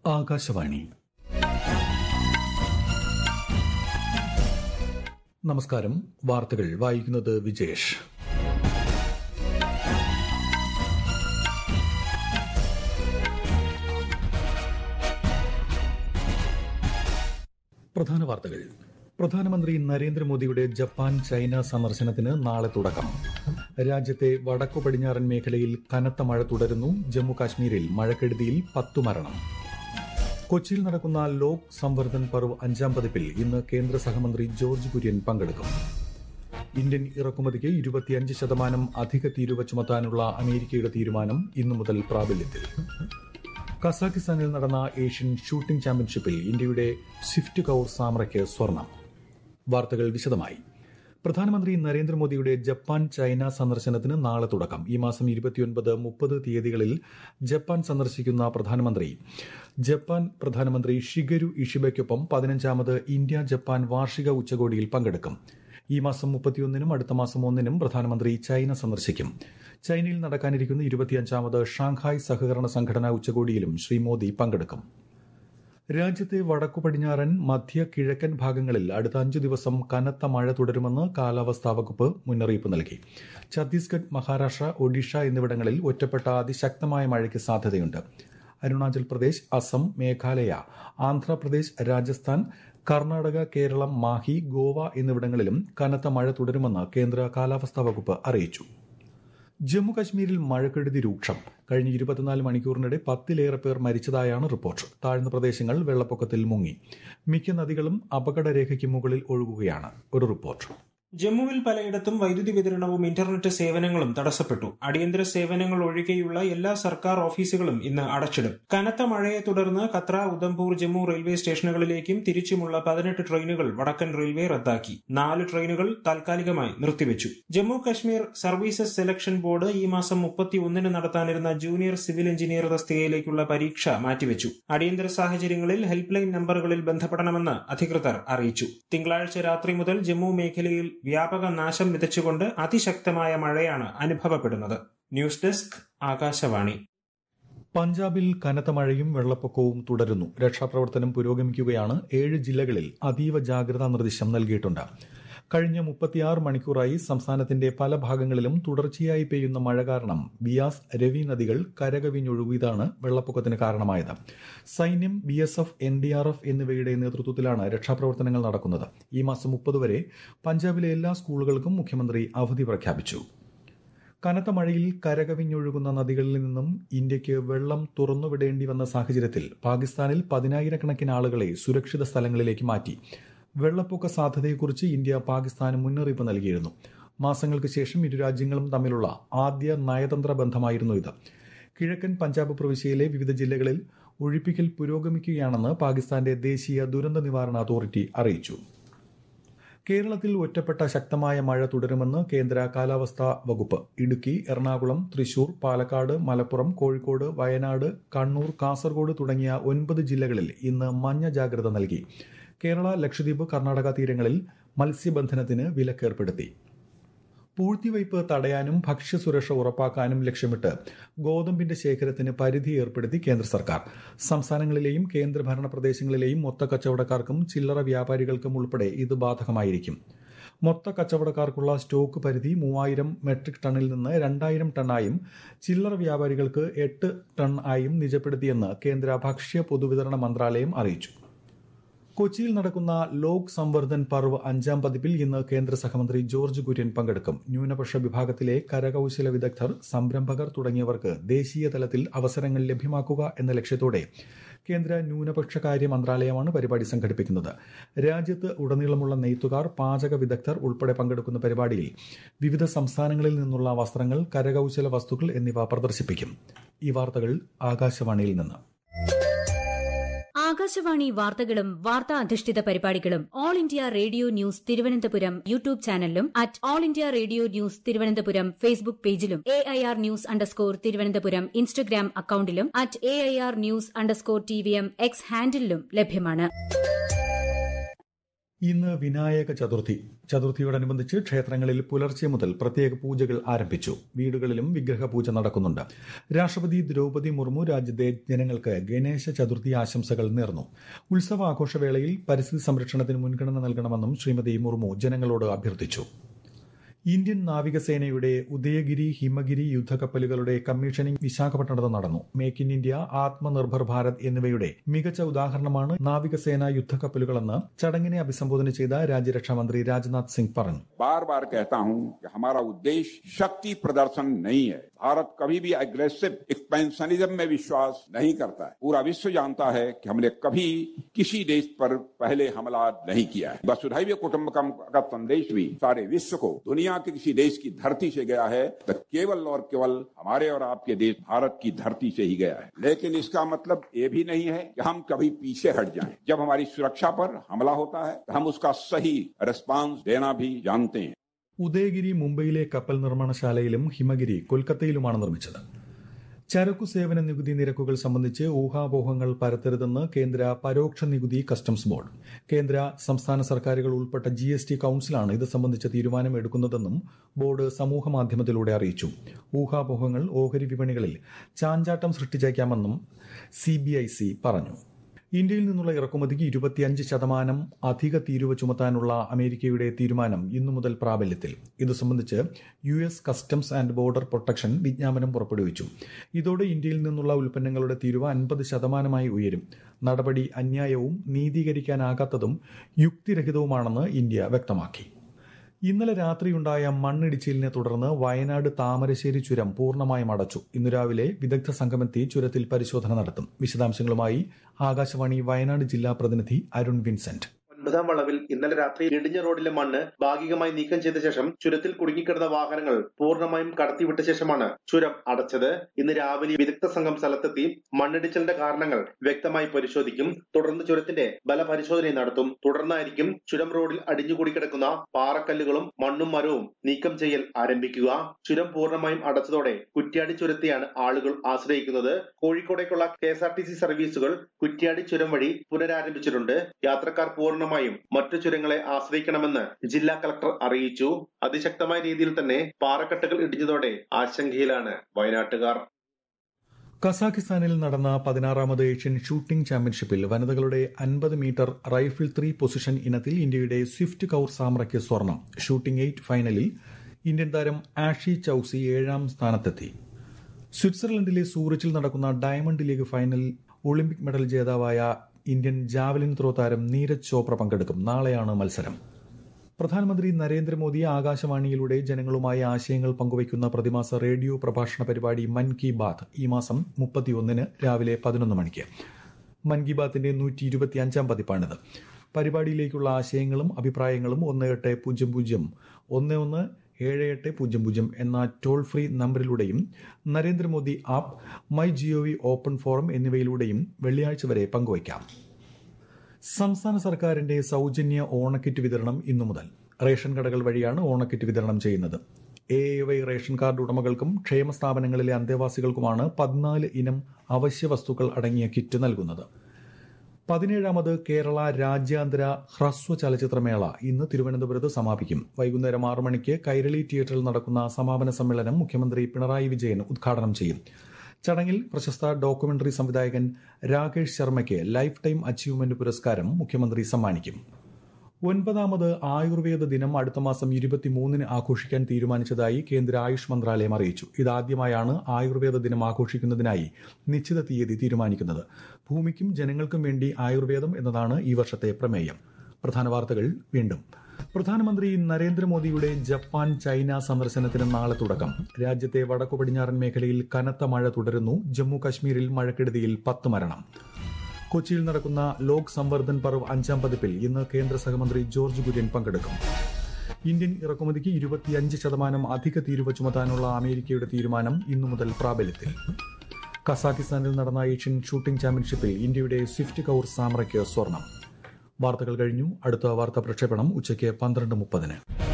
ആകാശവാണി നമസ്കാരം വാർത്തകൾ വായിക്കുന്നത് വിജേഷ് പ്രധാന വാർത്തകൾ പ്രധാനമന്ത്രി നരേന്ദ്രമോദിയുടെ ജപ്പാൻ ചൈന സന്ദർശനത്തിന് നാളെ തുടക്കം രാജ്യത്തെ വടക്കു പടിഞ്ഞാറൻ മേഖലയിൽ കനത്ത മഴ തുടരുന്നു ജമ്മു കാശ്മീരിൽ മഴക്കെടുതിയിൽ പത്തു മരണം കൊച്ചിയിൽ നടക്കുന്ന ലോക് സംവർദ്ധൻ പർവ് അഞ്ചാം പതിപ്പിൽ ഇന്ന് കേന്ദ്ര സഹമന്ത്രി ജോർജ് കുര്യൻ പങ്കെടുക്കും ഇന്ത്യൻ ഇറക്കുമതിക്ക് ഇരുപത്തിയഞ്ച് ശതമാനം അധിക തീരുവ ചുമത്താനുള്ള അമേരിക്കയുടെ തീരുമാനം ഇന്നു മുതൽ പ്രാബല്യത്തിൽ കസാഖിസ്ഥാനിൽ നടന്ന ഏഷ്യൻ ഷൂട്ടിംഗ് ചാമ്പ്യൻഷിപ്പിൽ ഇന്ത്യയുടെ സ്വിഫ്റ്റ് കൌർ സാമ്രയ്ക്ക് സ്വർണം വാർത്തകൾ വിശദമായി പ്രധാനമന്ത്രി നരേന്ദ്രമോദിയുടെ ജപ്പാൻ ചൈന സന്ദർശനത്തിന് നാളെ തുടക്കം ഈ മാസം ഇരുപത്തിയൊൻപത് മുപ്പത് തീയതികളിൽ ജപ്പാൻ സന്ദർശിക്കുന്ന പ്രധാനമന്ത്രി ജപ്പാൻ പ്രധാനമന്ത്രി ഷിഗരു ഇഷിബയ്ക്കൊപ്പം പതിനഞ്ചാമത് ഇന്ത്യ ജപ്പാൻ വാർഷിക ഉച്ചകോടിയിൽ പങ്കെടുക്കും ഈ മാസം മുപ്പത്തിയൊന്നിനും അടുത്ത മാസം ഒന്നിനും പ്രധാനമന്ത്രി ചൈന സന്ദർശിക്കും ചൈനയിൽ നടക്കാനിരിക്കുന്ന ഇരുപത്തിയഞ്ചാമത് ഷാങ്ഹായ് സഹകരണ സംഘടനാ ഉച്ചകോടിയിലും ശ്രീ മോദി പങ്കെടുക്കും രാജ്യത്തെ വടക്കു പടിഞ്ഞാറൻ മധ്യ കിഴക്കൻ ഭാഗങ്ങളിൽ അടുത്ത അഞ്ചു ദിവസം കനത്ത മഴ തുടരുമെന്ന് കാലാവസ്ഥാ വകുപ്പ് മുന്നറിയിപ്പ് നൽകി ഛത്തീസ്ഗഡ് മഹാരാഷ്ട്ര ഒഡീഷ എന്നിവിടങ്ങളിൽ ഒറ്റപ്പെട്ട അതിശക്തമായ മഴയ്ക്ക് സാധ്യതയുണ്ട് അരുണാചൽ പ്രദേശ് അസം മേഘാലയ ആന്ധ്രാപ്രദേശ് രാജസ്ഥാൻ കർണാടക കേരളം മാഹി ഗോവ എന്നിവിടങ്ങളിലും കനത്ത മഴ തുടരുമെന്ന് കേന്ദ്ര കാലാവസ്ഥാ വകുപ്പ് അറിയിച്ചു ജമ്മു കശ്മീരിൽ മഴക്കെടുതി രൂക്ഷം കഴിഞ്ഞ ഇരുപത്തിനാല് മണിക്കൂറിനിടെ പത്തിലേറെ പേർ മരിച്ചതായാണ് റിപ്പോർട്ട് താഴ്ന്ന പ്രദേശങ്ങൾ വെള്ളപ്പൊക്കത്തിൽ മുങ്ങി മിക്ക നദികളും അപകടരേഖയ്ക്ക് മുകളിൽ ഒഴുകുകയാണ് ഒരു റിപ്പോർട്ട് ജമ്മുവിൽ പലയിടത്തും വൈദ്യുതി വിതരണവും ഇന്റർനെറ്റ് സേവനങ്ങളും തടസ്സപ്പെട്ടു അടിയന്തര സേവനങ്ങൾ ഒഴികെയുള്ള എല്ലാ സർക്കാർ ഓഫീസുകളും ഇന്ന് അടച്ചിടും കനത്ത മഴയെ തുടർന്ന് കത്ര ഉദംപൂർ ജമ്മു റെയിൽവേ സ്റ്റേഷനുകളിലേക്കും തിരിച്ചുമുള്ള പതിനെട്ട് ട്രെയിനുകൾ വടക്കൻ റെയിൽവേ റദ്ദാക്കി നാല് ട്രെയിനുകൾ താൽക്കാലികമായി നിർത്തിവച്ചു Jammu Kashmir services selection board ഈ മാസം മുപ്പത്തിയൊന്നിന് നടത്താനിരുന്ന ജൂനിയർ സിവിൽ എഞ്ചിനീയർ തസ്തികയിലേക്കുള്ള പരീക്ഷ മാറ്റിവെച്ചു അടിയന്തര സാഹചര്യങ്ങളിൽ ഹെൽപ്പ് ലൈൻ നമ്പറുകളിൽ ബന്ധപ്പെടണമെന്ന് അധികൃതർ അറിയിച്ചു തിങ്കളാഴ്ച രാത്രി മുതൽ ജമ്മു മേഖലയിൽ വ്യാപക നാശം വിതച്ചുകൊണ്ട് അതിശക്തമായ മഴയാണ് അനുഭവപ്പെടുന്നത് ന്യൂസ് ഡെസ്ക് ആകാശവാണി പഞ്ചാബിൽ കനത്ത മഴയും വെള്ളപ്പൊക്കവും തുടരുന്നു രക്ഷാപ്രവർത്തനം പുരോഗമിക്കുകയാണ് ഏഴ് ജില്ലകളിൽ അതീവ ജാഗ്രതാ നിർദ്ദേശം നൽകിയിട്ടുണ്ട് കഴിഞ്ഞ മുപ്പത്തിയാറ് മണിക്കൂറായി സംസ്ഥാനത്തിന്റെ പല ഭാഗങ്ങളിലും തുടർച്ചയായി പെയ്യുന്ന മഴ കാരണം ബിയാസ് രവി നദികൾ കരകവിഞ്ഞൊഴുകിയതാണ് വെള്ളപ്പൊക്കത്തിന് കാരണമായത് സൈന്യം B S F N D R F എന്നിവയുടെ നേതൃത്വത്തിലാണ് രക്ഷാപ്രവർത്തനങ്ങൾ നടക്കുന്നത് ഈ മാസം മുപ്പത് വരെ പഞ്ചാബിലെ എല്ലാ സ്കൂളുകൾക്കും മുഖ്യമന്ത്രി അവധി പ്രഖ്യാപിച്ചു കനത്ത മഴയിൽ കരകവിഞ്ഞൊഴുകുന്ന നദികളിൽ നിന്നും ഇന്ത്യയ്ക്ക് വെള്ളം തുറന്നുവിടേണ്ടി വന്ന സാഹചര്യത്തിൽ പാകിസ്ഥാനിൽ പതിനായിരക്കണക്കിന് ആളുകളെ സുരക്ഷിത സ്ഥലങ്ങളിലേക്ക് മാറ്റി വെള്ളപ്പൊക്ക സാധ്യതയെക്കുറിച്ച് ഇന്ത്യ പാകിസ്ഥാന് മുന്നറിയിപ്പ് നൽകിയിരുന്നു മാസങ്ങൾക്ക് ശേഷം ഇരു രാജ്യങ്ങളും തമ്മിലുള്ള ആദ്യ നയതന്ത്ര ബന്ധമായിരുന്നു ഇത് കിഴക്കൻ പഞ്ചാബ് പ്രവിശ്യയിലെ വിവിധ ജില്ലകളിൽ ഒഴിപ്പിക്കൽ പുരോഗമിക്കുകയാണെന്ന് പാകിസ്ഥാന്റെ ദേശീയ ദുരന്ത നിവാരണ അതോറിറ്റി അറിയിച്ചു കേരളത്തിൽ ഒറ്റപ്പെട്ട ശക്തമായ മഴ തുടരുമെന്ന് കേന്ദ്ര കാലാവസ്ഥാ വകുപ്പ് ഇടുക്കി എറണാകുളം തൃശൂർ പാലക്കാട് മലപ്പുറം കോഴിക്കോട് വയനാട് കണ്ണൂർ കാസർഗോഡ് തുടങ്ങിയ ഒൻപത് ജില്ലകളിൽ ഇന്ന് മഞ്ഞ ജാഗ്രത നൽകി കേരള ലക്ഷദ്വീപ് കർണാടക തീരങ്ങളിൽ മത്സ്യബന്ധനത്തിന് വിലക്കേർപ്പെടുത്തി പൂഴ്ത്തിവയ്പ് തടയാനും ഭക്ഷ്യസുരക്ഷ ഉറപ്പാക്കാനും ലക്ഷ്യമിട്ട് ഗോതമ്പിന്റെ ശേഖരത്തിന് പരിധി ഏർപ്പെടുത്തി കേന്ദ്ര സർക്കാർ സംസ്ഥാനങ്ങളിലെയും കേന്ദ്രഭരണ പ്രദേശങ്ങളിലെയും മൊത്ത കച്ചവടക്കാർക്കും ചില്ലറ വ്യാപാരികൾക്കും ഉൾപ്പെടെ ഇത് ബാധകമായിരിക്കും മൊത്ത കച്ചവടക്കാർക്കുള്ള സ്റ്റോക്ക് പരിധി മൂവായിരം മെട്രിക് ടണ്ണിൽ നിന്ന് രണ്ടായിരം ടണ്ണായും ചില്ലറ വ്യാപാരികൾക്ക് എട്ട് ടൺ ആയും നിജപ്പെടുത്തിയെന്ന് കേന്ദ്ര ഭക്ഷ്യ പൊതുവിതരണ മന്ത്രാലയം അറിയിച്ചു കൊച്ചിയിൽ നടക്കുന്ന ലോക് സംവർദ്ധൻ പർവ് അഞ്ചാം പതിപ്പിൽ ഇന്ന് കേന്ദ്ര സഹമന്ത്രി ജോർജ് കുര്യൻ പങ്കെടുക്കും ന്യൂനപക്ഷ വിഭാഗത്തിലെ കരകൌശല വിദഗ്ധർ സംരംഭകർ തുടങ്ങിയവർക്ക് ദേശീയ തലത്തിൽ അവസരങ്ങൾ ലഭ്യമാക്കുക എന്ന ലക്ഷ്യത്തോടെ കേന്ദ്ര ന്യൂനപക്ഷകാര്യ മന്ത്രാലയമാണ് പരിപാടി സംഘടിപ്പിക്കുന്നത് രാജ്യത്ത് ഉടനീളമുള്ള നെയ്ത്തുകാർ പാചക വിദഗ്ധർ ഉൾപ്പെടെ പങ്കെടുക്കുന്ന പരിപാടിയിൽ വിവിധ സംസ്ഥാനങ്ങളിൽ നിന്നുള്ള വസ്ത്രങ്ങൾ കരകൌശല വസ്തുക്കൾ എന്നിവ പ്രദർശിപ്പിക്കും ഈ വാർത്തകൾ ആകാശവാണിയിൽ നിന്ന് ആകാശവാണി വാർത്തകളും വാർത്താ അധിഷ്ഠിത പരിപാടികളും All India Radio news Thiruvananthapuram YouTube ചാനലിലും at All India Radio news Thiruvananthapuram Facebook പേജിലും A I R news underscore Thiruvananthapuram Instagram അക്കൌണ്ടിലും at A I R news underscore T V M X ഹാൻഡിലും ലഭ്യമാണ് ഇന്ന് വിനായക ചതുർത്ഥി ചതുർത്ഥിയോടനുബന്ധിച്ച് ക്ഷേത്രങ്ങളിൽ പുലർച്ചെ മുതൽ പ്രത്യേക പൂജകൾ ആരംഭിച്ചു വീടുകളിലും വിഗ്രഹ പൂജ നടക്കുന്നുണ്ട് രാഷ്ട്രപതി ദ്രൗപദി മുർമു രാജ്യത്തെ ജനങ്ങൾക്ക് ഗണേശ ചതുർത്ഥി ആശംസകൾ നേർന്നു ഉത്സവ ആഘോഷവേളയിൽ പരിസ്ഥിതി സംരക്ഷണത്തിന് മുൻഗണന നൽകണമെന്നും ശ്രീമതി മുർമു ജനങ്ങളോട് അഭ്യർത്ഥിച്ചു ഇന്ത്യൻ നാവികസേനയുടെ ഉദയഗിരി ഹിമഗിരി യുദ്ധക്കപ്പലുകളുടെ കമ്മീഷനിംഗ് വിശാഖപട്ടണത്ത് നടന്നു make in India Atmanirbhar Bharat എന്നിവയുടെ മികച്ച ഉദാഹരണമാണ് നാവികസേന യുദ്ധക്കപ്പലുകളെന്ന് ചടങ്ങിനെ അഭിസംബോധന ചെയ്ത രാജ്യരക്ഷാമന്ത്രി രാജ്നാഥ് സിംഗ് പറഞ്ഞു बार बार कहता हूं कि हमारा उद्देश्य शक्ति प्रदर्शन नहीं है भारत कभी भी अग्रेसिव एक्सपेंशनिज्म में विश्वास नहीं करता है पूरा विश्व जानता है कि हमने कभी किसी देश पर पहले हमला नहीं किया है वसुधैव कुटुंबकम का संदेश भी सारे विश्व को दुनिया के किसी देश की धरती से गया है तो केवल और केवल हमारे और आपके देश भारत की धरती से ही गया है लेकिन इसका मतलब ये भी नहीं है कि हम कभी पीछे हट जाएं जब हमारी सुरक्षा पर हमला होता है तो हम उसका सही रिस्पांस देना भी जानते हैं ഉദയഗിരി മുംബൈയിലെ കപ്പൽ നിർമ്മാണശാലയിലും ഹിമഗിരി കൊൽക്കത്തയിലുമാണ് നിർമ്മിച്ചത് ചരക്കു സേവന നികുതി നിരക്കുകൾ സംബന്ധിച്ച് ഊഹാപോഹങ്ങൾ പരത്തരുതെന്ന് കേന്ദ്ര പരോക്ഷ നികുതി കസ്റ്റംസ് ബോർഡ് കേന്ദ്ര സംസ്ഥാന സർക്കാരുകൾ ഉൾപ്പെട്ട ജി എസ് ടി കൌൺസിലാണ് ഇത് സംബന്ധിച്ച തീരുമാനം എടുക്കുന്നതെന്നും ബോർഡ് സമൂഹമാധ്യമത്തിലൂടെ അറിയിച്ചു ഊഹാപോഹങ്ങൾ ഓഹരി വിപണികളിൽ ചാഞ്ചാട്ടം സൃഷ്ടിച്ചേക്കാമെന്നും സിബിഐസി പറഞ്ഞു ഇന്ത്യയിൽ നിന്നുള്ള ഇറക്കുമതിക്ക് ഇരുപത്തിയഞ്ച് ശതമാനം അധിക തീരുവ ചുമത്താനുള്ള അമേരിക്കയുടെ തീരുമാനം ഇന്നു മുതൽ പ്രാബല്യത്തിൽ ഇത് സംബന്ധിച്ച് U S customs and border protection വിജ്ഞാപനം പുറപ്പെടുവിച്ചു ഇതോടെ ഇന്ത്യയിൽ നിന്നുള്ള ഉൽപ്പന്നങ്ങളുടെ തീരുവ അൻപത് ശതമാനമായി ഉയരും നടപടി അന്യായവും നീതീകരിക്കാനാകാത്തതും യുക്തിരഹിതവുമാണെന്ന് ഇന്ത്യ വ്യക്തമാക്കി ഇന്നലെ രാത്രിയുണ്ടായ മണ്ണിടിച്ചിലിനെ തുടർന്ന് വയനാട് താമരശ്ശേരി ചുരം പൂർണ്ണമായും അടച്ചു ഇന്നു രാവിലെ വിദഗ്ധ സംഘമെത്തി ചുരത്തിൽ പരിശോധന നടത്തും വിശദാംശങ്ങളുമായി ആകാശവാണി വയനാട് ജില്ലാ പ്രതിനിധി അരുൺ വിൻസെന്റ് ഒൻപതാം വളവിൽ ഇന്നലെ രാത്രി ഇടിഞ്ഞ റോഡിലെ മണ്ണ് ഭാഗികമായി നീക്കം ചെയ്ത ശേഷം ചുരത്തിൽ കുടുങ്ങിക്കിടന്ന വാഹനങ്ങൾ പൂർണ്ണമായും കടത്തിവിട്ട ശേഷമാണ് ചുരം അടച്ചത് ഇന്ന് രാവിലെ വിദഗ്ധ സംഘം സ്ഥലത്തെത്തി മണ്ണിടിച്ചിലിന്റെ കാരണങ്ങൾ വ്യക്തമായി പരിശോധിക്കും തുടർന്ന് ചുരത്തിന്റെ ബലപരിശോധന നടത്തും തുടർന്നായിരിക്കും ചുരം റോഡിൽ അടിഞ്ഞുകൂടി കിടക്കുന്ന പാറക്കല്ലുകളും മണ്ണും മരവും നീക്കം ചെയ്യൽ ആരംഭിക്കുക ചുരം പൂർണ്ണമായും അടച്ചതോടെ കുറ്റ്യാടി ചുരത്തെയാണ് ആളുകൾ ആശ്രയിക്കുന്നത് കോഴിക്കോടേക്കുള്ള K S R T C സർവീസുകൾ കുറ്റ്യാടി ചുരം വഴി പുനരാരംഭിച്ചിട്ടുണ്ട് യാത്രക്കാർ പൂർണ്ണമായും മറ്റു ചുരങ്ങളെ ആശ്രയിക്കണമെന്ന് ജില്ലാ കളക്ടർ അറിയിച്ചു അതിശക്തമായ രീതിയിൽ തന്നെ പാറക്കെട്ടുകൾ ഇടിഞ്ഞതോടെ ആശങ്കയിലാണ് വയനാട്ടുകാർ കസാഖിസ്ഥാനിൽ നടന്ന പതിനാറാമത് ഏഷ്യൻ ഷൂട്ടിംഗ് ചാമ്പ്യൻഷിപ്പിൽ വനിതകളുടെ അൻപത് മീറ്റർ റൈഫിൾ ത്രീ പൊസിഷൻ ഇനത്തിൽ ഇന്ത്യയുടെ സ്വിഫ്റ്റ് കൌർ സാമ്രയ്ക്ക് സ്വർണം ഷൂട്ടിംഗ് എയ്റ്റ് ഫൈനലിൽ ഇന്ത്യൻ താരം ആഷി ചൌസി ഏഴാം സ്ഥാനത്തെത്തി സ്വിറ്റ്സർലൻഡിലെ സൂറിച്ചിൽ നടക്കുന്ന ഡയമണ്ട് ലീഗ് ഫൈനലിൽ ഒളിമ്പിക് മെഡൽ ജേതാവായ ഇന്ത്യൻ ജാവലിൻ ത്രോ താരം നീരജ് ചോപ്ര പങ്കെടുക്കും നാളെയാണ് മത്സരം പ്രധാനമന്ത്രി നരേന്ദ്രമോദി ആകാശവാണിയിലൂടെ ജനങ്ങളുമായി ആശയങ്ങൾ പങ്കുവയ്ക്കുന്ന പ്രതിമാസ റേഡിയോ പ്രഭാഷണ പരിപാടി മൻ കി ബാത് ഈ മാസം മുപ്പത്തിയൊന്നിന് രാവിലെ പതിനൊന്ന് മണിക്ക് മൻ കി ബാത്തിന്റെ നൂറ്റി ഇരുപത്തിയഞ്ചാം പതിപ്പാണിത് പരിപാടിയിലേക്കുള്ള ആശയങ്ങളും അഭിപ്രായങ്ങളും ഒന്ന് എട്ട് പൂജ്യം പൂജ്യം ഒന്ന് ഒന്ന് ഏഴ് എട്ട് പൂജ്യം പൂജ്യം എന്ന ടോൾ ഫ്രീ നമ്പറിലൂടെയും Narendra Modi app my GOV open forum എന്നിവയിലൂടെയും വെള്ളിയാഴ്ച വരെ പങ്കുവയ്ക്കാം സംസ്ഥാന സർക്കാരിന്റെ സൗജന്യ ഓണക്കിറ്റ് വിതരണം ഇന്നു മുതൽ റേഷൻ കടകൾ വഴിയാണ് ഓണക്കിറ്റ് വിതരണം ചെയ്യുന്നത് A A Y ration card ഉടമകൾക്കും ക്ഷേമ സ്ഥാപനങ്ങളിലെ അന്തേവാസികൾക്കുമാണ് പതിനാല് ഇനം അവശ്യ വസ്തുക്കൾ അടങ്ങിയ കിറ്റ് നൽകുന്നത് പതിനേഴാമത് കേരള രാജ്യാന്തര ഹ്രസ്വ ചലച്ചിത്രമേള ഇന്ന് തിരുവനന്തപുരത്ത് സമാപിക്കും വൈകുന്നേരം ആറു മണിക്ക് കൈരളി തിയേറ്ററിൽ നടക്കുന്ന സമാപന സമ്മേളനം മുഖ്യമന്ത്രി പിണറായി വിജയൻ ഉദ്ഘാടനം ചെയ്യും ചടങ്ങിൽ പ്രശസ്ത ഡോക്യുമെന്ററി സംവിധായകൻ രാകേഷ് ശർമ്മയ്ക്ക് ലൈഫ് ടൈം അച്ചീവ്മെന്റ് പുരസ്കാരം മുഖ്യമന്ത്രി സമ്മാനിക്കും ഒൻപതാമത് ആയുർവേദ ദിനം അടുത്ത മാസം ഇരുപത്തിമൂന്നിന് ആഘോഷിക്കാൻ തീരുമാനിച്ചതായി കേന്ദ്ര ആയുഷ് മന്ത്രാലയം അറിയിച്ചു ഇതാദ്യമായാണ് ആയുർവേദ ദിനം ആഘോഷിക്കുന്നതിനായി നിശ്ചിത തീയതി തീരുമാനിക്കുന്നത് ഭൂമിക്കും ജനങ്ങൾക്കും വേണ്ടി ആയുർവേദം എന്നതാണ് ഈ വർഷത്തെ പ്രമേയം പ്രധാന വാർത്തകൾ വീണ്ടും പ്രധാനമന്ത്രി നരേന്ദ്രമോദിയുടെ ജപ്പാൻ ചൈന സന്ദർശനത്തിന് നാളെ തുടക്കം രാജ്യത്തെ വടക്കു പടിഞ്ഞാറൻ മേഖലയിൽ കനത്ത മഴ തുടരുന്നു ജമ്മു കശ്മീരിൽ മഴക്കെടുതിയിൽ പത്ത് മരണം കൊച്ചിയിൽ നടക്കുന്ന ലോക് സംവർദ്ധൻ പർവ് അഞ്ചാം പതിപ്പിൽ ഇന്ന് കേന്ദ്ര സഹമന്ത്രി ജോർജ് കുര്യൻ പങ്കെടുക്കും ഇന്ത്യൻ ഇറക്കുമതിക്ക് ഇരുപത്തിയഞ്ച് ശതമാനം അധിക തീരുവ ചുമത്താനുള്ള അമേരിക്കയുടെ തീരുമാനം ഇന്നു മുതൽ പ്രാബല്യത്തിൽ കസാഖിസ്ഥാനിൽ നടന്ന ഏഷ്യൻ ഷൂട്ടിംഗ് ചാമ്പ്യൻഷിപ്പിൽ ഇന്ത്യയുടെ സ്വിഫ്റ്റ് കൌർ സാമ്രയ്ക്ക് സ്വർണം വാർത്തകൾ കഴിഞ്ഞു അടുത്ത വാർത്താ പ്രക്ഷേപണം ഉച്ചയ്ക്ക് പന്ത്രണ്ട് മുപ്പതിന്